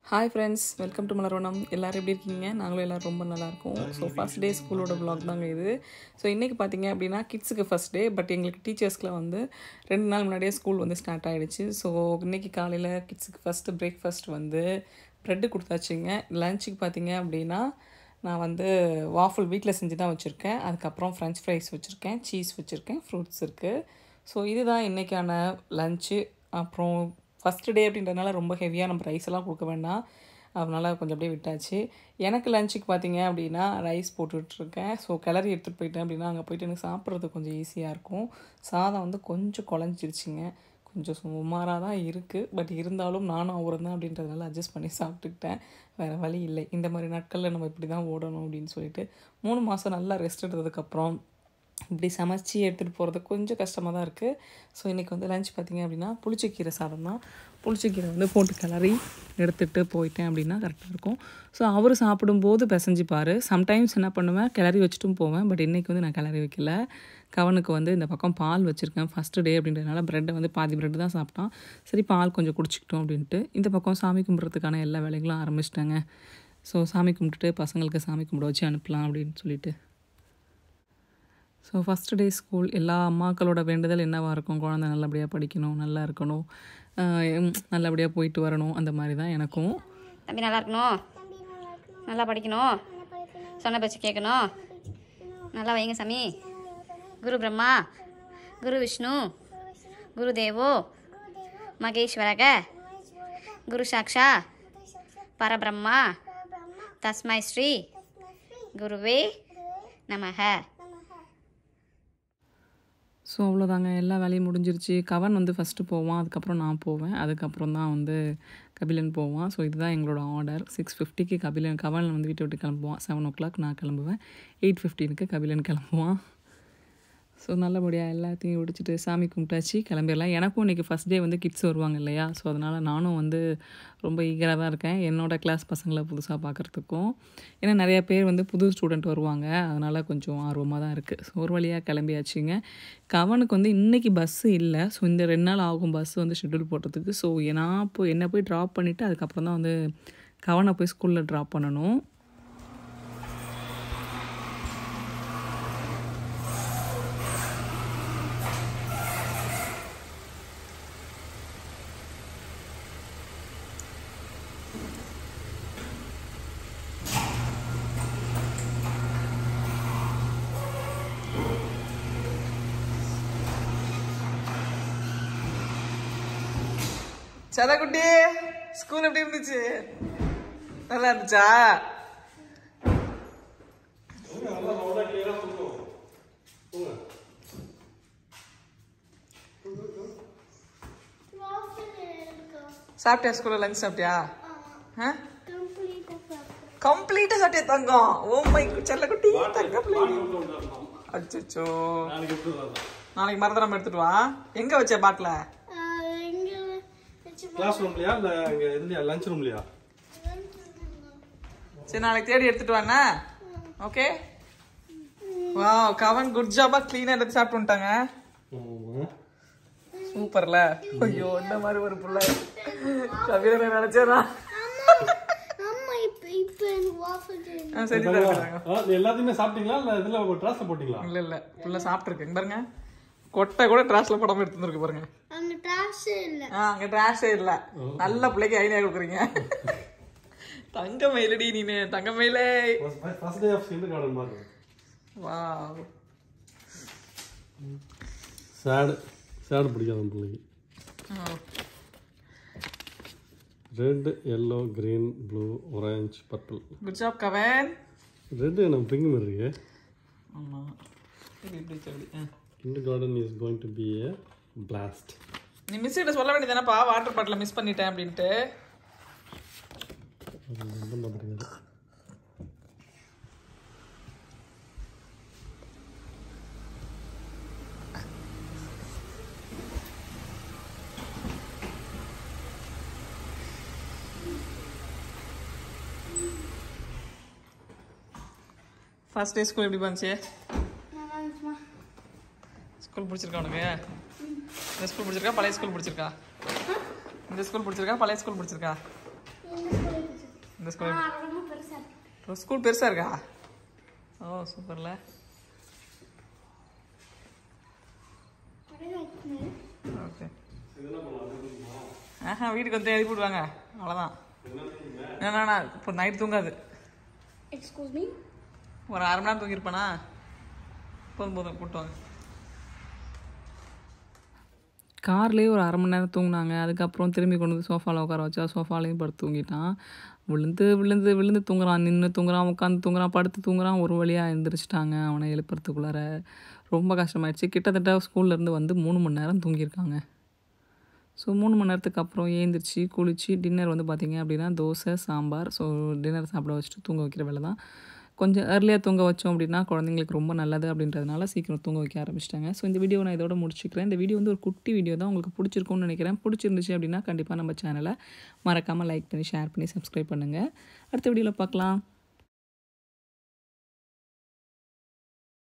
Hi friends welcome to Malarvanam எல்லோரும் எப்படி இருக்கீங்க நாங்களும் எல்லோரும் ரொம்ப நல்லா இருக்கோம் ஸோ ஃபஸ்ட் டே ஸ்கூலோட vlog தாங்க இது ஸோ இன்றைக்கி பார்த்தீங்க அப்படின்னா கிட்ஸுக்கு ஃபஸ்ட் டே பட் எங்களுக்கு டீச்சர்ஸ்க்குலாம் வந்து ரெண்டு நாள் முன்னாடியே ஸ்கூல் வந்து ஸ்டார்ட் ஆகிடுச்சு ஸோ இன்றைக்கி காலையில் கிட்ஸுக்கு ஃபஸ்ட்டு பிரேக்ஃபாஸ்ட் வந்து ப்ரெட்டு கொடுத்தாச்சுங்க லஞ்சுக்கு பார்த்தீங்க அப்படின்னா நான் வந்து வாஃபுல் வீட்டில் செஞ்சு தான் வச்சுருக்கேன் அதுக்கப்புறம் ஃப்ரெஞ்ச் ஃப்ரைஸ் வச்சுருக்கேன் சீஸ் வச்சுருக்கேன் ஃப்ரூட்ஸ் இருக்குது ஸோ இதுதான் இன்றைக்கான லஞ்சு அப்புறம் ஃபஸ்ட்டு டே அப்படின்றதுனால ரொம்ப ஹெவியாக நம்ம ரைஸ் எல்லாம் கொடுக்க வேண்டாம் அதனால் கொஞ்சம் அப்படியே விட்டாச்சு எனக்கு லஞ்சுக்கு பார்த்தீங்க அப்படின்னா ரைஸ் போட்டுட்ருக்கேன் ஸோ கிளறி எடுத்துகிட்டு போயிட்டேன் அப்படின்னா அங்கே போயிட்டு எனக்கு சாப்பிட்றது கொஞ்சம் ஈஸியாக இருக்கும் சாதம் வந்து கொஞ்சம் குழஞ்சிருச்சுங்க கொஞ்சம் சுமாராக தான் இருக்குது பட் இருந்தாலும் நானும் அவரும் தான் அப்படின்றதுனால அட்ஜஸ்ட் பண்ணி சாப்பிட்டுக்கிட்டேன் வேறு வழி இல்லை இந்த மாதிரி நாட்களில் நம்ம இப்படி தான் ஓடணும் அப்படின்னு சொல்லிட்டு மூணு மாதம் நல்லா ரெஸ்ட் எடுத்ததுக்கப்புறம் இப்படி சமைச்சு எடுத்துகிட்டு போகிறது கொஞ்சம் கஷ்டமாக தான் இருக்குது ஸோ இன்றைக்கி வந்து லஞ்ச் பார்த்திங்க அப்படின்னா புளிச்சக்கீரை சாதம் தான் புளிச்சக்கீரை வந்து போட்டு கிளறி எடுத்துகிட்டு போயிட்டேன் அப்படின்னா கரெக்டாக இருக்கும் ஸோ அவர் சாப்பிடும்போது பிசைஞ்சிப்பார் சம்டைம்ஸ் என்ன பண்ணுவேன் கிளறி வச்சுட்டும் போவேன் பட் இன்றைக்கி வந்து நான் கிளறி வைக்கல கவனுக்கு வந்து இந்த பக்கம் பால் வச்சுருக்கேன் ஃபஸ்ட்டு டே அப்படின்றதுனால ப்ரெட்டை வந்து பாதி ப்ரெட்டு தான் சாப்பிட்டான் சரி பால் கொஞ்சம் குடிச்சிக்கிட்டோம் அப்படின்ட்டு இந்த பக்கம் சாமி கும்பிட்றதுக்கான எல்லா வேலைகளும் ஆரம்பிச்சிட்டாங்க ஸோ சாமி கும்பிட்டுட்டு பசங்களுக்கு சாமி கும்பிட வச்சு அனுப்பலாம் அப்படின்னு சொல்லிட்டு ஸோ ஃபஸ்ட் டே ஸ்கூல் எல்லா அம்மாக்களோட வேண்டுதல் என்னவாக இருக்கும் குழந்தை நல்லபடியாக படிக்கணும் நல்லா இருக்கணும் ஆஹ் நல்லபடியாக போயிட்டு வரணும் அந்த மாதிரி தான் எனக்கும் தம்பி நல்லா இருக்கணும் நல்லா படிக்கணும் சொன்ன பேச்சு கேட்கணும் நல்லா வைங்க சாமி குரு பிரம்மா குரு விஷ்ணு குரு தேவோ மகேஸ்வரக குரு சாக்ஷா பரபிரம்மா தஸ்மை ஸ்ரீ குருவே நமக ஸோ அவ்வளோதாங்க எல்லா வேலையும் முடிஞ்சிருச்சு கவன் வந்து ஃபஸ்ட்டு போவான் அதுக்கப்புறம் நான் போவேன் அதுக்கப்புறம் தான் வந்து கபிலன் போவான் ஸோ இதுதான் எங்களோட ஆர்டர் சிக்ஸ் ஃபிஃப்டிக்கு கபிலன் கவன் வந்து வீட்டை விட்டு கிளம்புவான் செவன் ஓ கிளாக் நான் கிளம்புவேன் எயிட் ஃபிஃப்டீனுக்கு கபிலன் கிளம்புவான் ஸோ நல்லபடியாக எல்லாத்தையும் முடிச்சுட்டு சாமி கும்பிட்டாச்சு கிளம்பிடலாம் எனக்கும் இன்றைக்கி ஃபஸ்ட் டே வந்து கிட்ஸ் வருவாங்க இல்லையா ஸோ அதனால் நானும் வந்து ரொம்ப ஈகராக தான் இருக்கேன் என்னோடய கிளாஸ் பசங்களை புதுசாக பார்க்குறதுக்கும் ஏன்னா நிறைய பேர் வந்து புது ஸ்டூடெண்ட் வருவாங்க அதனால் கொஞ்சம் ஆர்வமாக தான் இருக்குது ஸோ ஒரு வழியாக கிளம்பியாச்சுங்க கவனுக்கு வந்து இன்றைக்கி பஸ்ஸு இல்லை ஸோ இந்த ரெண்டு நாள் ஆகும் பஸ் வந்து ஷெட்யூல் போடுறதுக்கு ஸோ நான் போய் என்னை போய் ட்ராப் பண்ணிவிட்டு அதுக்கப்புறம் தான் வந்து கவனை போய் ஸ்கூலில் ட்ராப் பண்ணணும் சதாக்குட்டி ஸ்கூல் எப்படி இருந்துச்சு நல்லா இருந்துச்சா சாப்பிட்டியா ஸ்கூல்ல லஞ்ச் சாப்பிட்டியா கம்ப்ளீட்டா சாப்பிட்டியா தங்கம் ஓ மை செல்லக்குட்டி தங்க அச்சோ நாளைக்கு மறந்துடாம எடுத்துட்டு வா எங்க வச்ச பாட்டில கிளாஸ் ரூம்லயா இல்ல அங்க இதுலயா லஞ்ச் ரூம்லயா சரி நாளைக்கு தேடி எடுத்துட்டு வாண்ணா ஓகே வா கவன் குட் ஜாபா க்ளீனா எடுத்து சாப்பிட்டு வந்துட்டாங்க சூப்பர்ல ஐயோ இந்த மாதிரி ஒரு புள்ள கவிதை நினைச்சேனா ஆ, சரி தரேன் எல்லாத்தையுமே சாப்பிட்டீங்களா இல்ல இதுல ட்ராஸ்ல போட்டீங்களா இல்ல இல்ல புள்ள சாப்பிட்டுருக்கு இங்க பாருங்க கொட்டை கூட ட்ராஷ்ல போடாம எடுத்து வந்துருக்கு பாருங்க ஆ அங்க ட்ராஷே இல்ல நல்ல பிள்ளைக்கு ஐடியா கொடுக்குறீங்க தங்க மயிலடி நீனு தங்க மயிலே first day of kindergarten மாதிரி வா சேடு சேடு பிடிக்காது அந்த பிள்ளைக்கு red yellow green blue orange purple good job கவன் ரெட் நம்ம பிங்க் மாதிரி இருக்கு ஆமா இப்படி இப்படி சொல்லி ஆ. Kindergarten is going to be a blast நீ மிஸ் கிட்ட சொல்ல வேண்டியதானப்பா வாட்டர் பாட்டில மிஸ் பண்ணிட்டேன் அப்படின்ட்டு பார்த்துருக்காரு ஃபர்ஸ்ட் டே ஸ்கூல் எப்படி போச்சு ஸ்கூல் பிடிச்சிருக்கா உனக்கு இந்த ஸ்கூல் பிடிச்சிருக்கா பழைய ஸ்கூல் பிடிச்சிருக்கா இந்த ஸ்கூல் பிடிச்சிருக்கா பழைய ஸ்கூல் பிடிச்சிருக்கா இந்த ஸ்கூல் இந்த ஸ்கூல் ரொம்ப பெருசா இருக்கு இப்போ ஸ்கூல் பெருசாக இருக்கா ஓ சூப்பர்ல ஓகே ஆஹா வீட்டுக்கு வந்து எழுதி போடுவாங்க அவ்வளோதான் என்னண்ணா இப்போ நைட் தூங்காது எக்ஸ்கூஸ் மீ ஒரு அரை மணி நேரம் தூங்கியிருப்பானா போதும் போதும் கூப்பிட்டு வாங்க கார்லேயே ஒரு அரை மணி நேரம் தூங்கினாங்க அதுக்கப்புறம் திரும்பி கொண்டு வந்து சோஃபாவில் உட்கார வச்சா சோஃபாலையும் படுத்து தூங்கிட்டான் விழுந்து விழுந்து விழுந்து தூங்குறான் நின்று தூங்குறான் உட்காந்து தூங்குறான் படுத்து தூங்குறான் ஒரு வழியாக எழுந்திரிச்சிட்டாங்க அவனை எழுப்புறதுக்குள்ளார ரொம்ப கஷ்டமாயிடுச்சு கிட்டத்தட்ட ஸ்கூல்லேருந்து வந்து மூணு மணி நேரம் தூங்கியிருக்காங்க ஸோ மூணு மணி நேரத்துக்கு அப்புறம் ஏந்திரிச்சு குளிச்சு டின்னர் வந்து பார்த்திங்க அப்படின்னா தோசை சாம்பார் ஸோ டின்னர் சாப்பிட வச்சுட்டு தூங்க வைக்கிற வேலை தான் கொஞ்சம் ஏர்லியாக தூங்க வச்சோம் அப்படின்னா குழந்தைங்களுக்கு ரொம்ப நல்லது அப்படின்றதுனால சீக்கிரம் தூங்க வைக்க ஆரம்பிச்சிட்டாங்க ஸோ இந்த வீடியோ நான் இதோட முடிச்சுக்கிறேன் இந்த வீடியோ வந்து ஒரு குட்டி வீடியோ தான் உங்களுக்கு பிடிச்சிருக்கும்னு நினைக்கிறேன் பிடிச்சிருந்துச்சு அப்படின்னா கண்டிப்பாக நம்ம சேனலை மறக்காமல் லைக் பண்ணி ஷேர் பண்ணி சப்ஸ்கிரைப் பண்ணுங்கள் அடுத்த வீடியோவில் பார்க்கலாம்